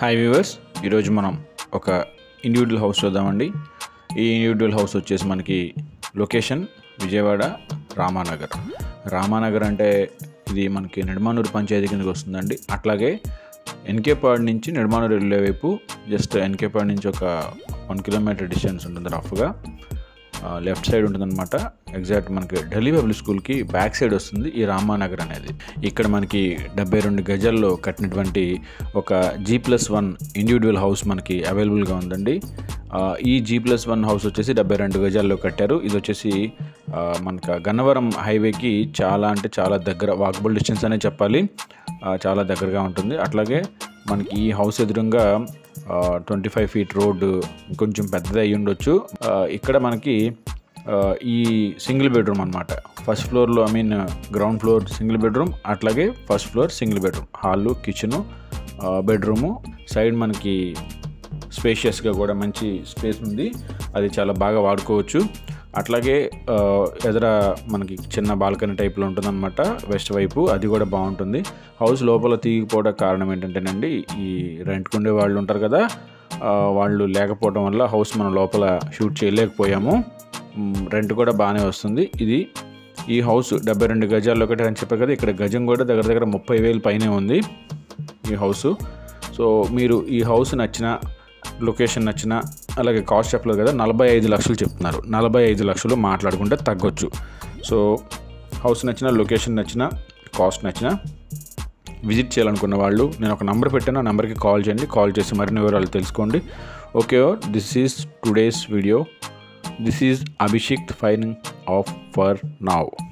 hi viewers ఈరోజు మనం ఒక ఇండివిజువల్ హౌస్ చూద్దామండి ఈ ఇండివిజువల్ హౌస్ వచ్చేసి మనకి లొకేషన్ విజయవాడ రామానగర్ రామానగర్ అంటే ఇది మనకి నిడమానూరు పంచాయతీ కిందకి వస్తుందండి అట్లాగే ఎన్కేపాడ్ నుంచి నిడమానూరు వెళ్ళే వైపు జస్ట్ ఎన్కేపాడ్ నుంచి ఒక వన్ కిలోమీటర్ డిస్టెన్స్ ఉంటుంది రఫ్గా లెఫ్ట్ సైడ్ ఉంటుందన్నమాట ఎగ్జాక్ట్ మనకి ఢిల్లీ పబ్లిక్ స్కూల్కి బ్యాక్ సైడ్ వస్తుంది ఈ రామానగర్ అనేది ఇక్కడ మనకి డెబ్బై రెండు గజాల్లో కట్టినటువంటి ఒక G plus one individual house మనకి అవైలబుల్గా ఉందండి ఆ, ఈ జీ ప్లస్ వన్ హౌస్ వచ్చేసి డెబ్బై రెండు గజాల్లో కట్టారు ఇది వచ్చేసి ఆ, మనకు గన్నవరం హైవేకి చాలా అంటే చాలా దగ్గర వాకబుల్ డిస్టెన్స్ అనే చెప్పాలి ఆ, చాలా దగ్గరగా ఉంటుంది అట్లాగే మనకి ఈ హౌస్ ఎదురుగా ట్వంటీ ఫైవ్ ఫీట్ రోడ్డు కొంచెం పెద్దది అయి ఉండొచ్చు ఆ, ఇక్కడ మనకి ఆ, ఈ సింగిల్ బెడ్రూమ్ అనమాట ఫస్ట్ ఫ్లోర్లో I mean ground floor single bedroom అట్లాగే first floor single bedroom hall kitchen bedroom side మనకి స్పేషియస్గా కూడా మంచి స్పేస్ ఉంది అది చాలా బాగా వాడుకోవచ్చు అట్లాగే ఆ, ఎదుర మనకి చిన్న బాల్కనీ టైప్లో ఉంటుందన్నమాట వెస్ట్ వైపు అది కూడా బాగుంటుంది హౌస్ లోపల తీగిపోవడం కారణం ఏంటంటేనండి ఈ రెంట్కుండే వాళ్ళు ఉంటారు కదా ఆ, వాళ్ళు లేకపోవడం వల్ల హౌస్ మనం లోపల షూట్ చేయలేకపోయాము మ్, రెంట్ కూడా బాగానే వస్తుంది ఇది ఈ హౌస్ డెబ్బై రెండు గజాల్లో ఒకటి అని చెప్పారు కదా ఇక్కడ గజం కూడా దగ్గర దగ్గర ముప్పై వేలు పైనే ఉంది ఈ హౌస్ సో మీరు ఈ హౌస్ నచ్చిన లొకేషన్ నచ్చిన అలాగే కాస్ట్ చెప్పలేదు కదా నలభై ఐదు లక్షలు చెప్తున్నారు నలభై ఐదు లక్షలు మాట్లాడుకుంటే తగ్గొచ్చు సో హౌస్ నచ్చిన లొకేషన్ నచ్చిన కాస్ట్ నచ్చిన విజిట్ చేయాలనుకున్న వాళ్ళు నేను ఒక నంబర్ పెట్టాను ఆ నెంబర్కి కాల్ చేయండి కాల్ చేసి మరిన్ని వివరాలు తెలుసుకోండి okay this is today's video this is Abhishek fine off for now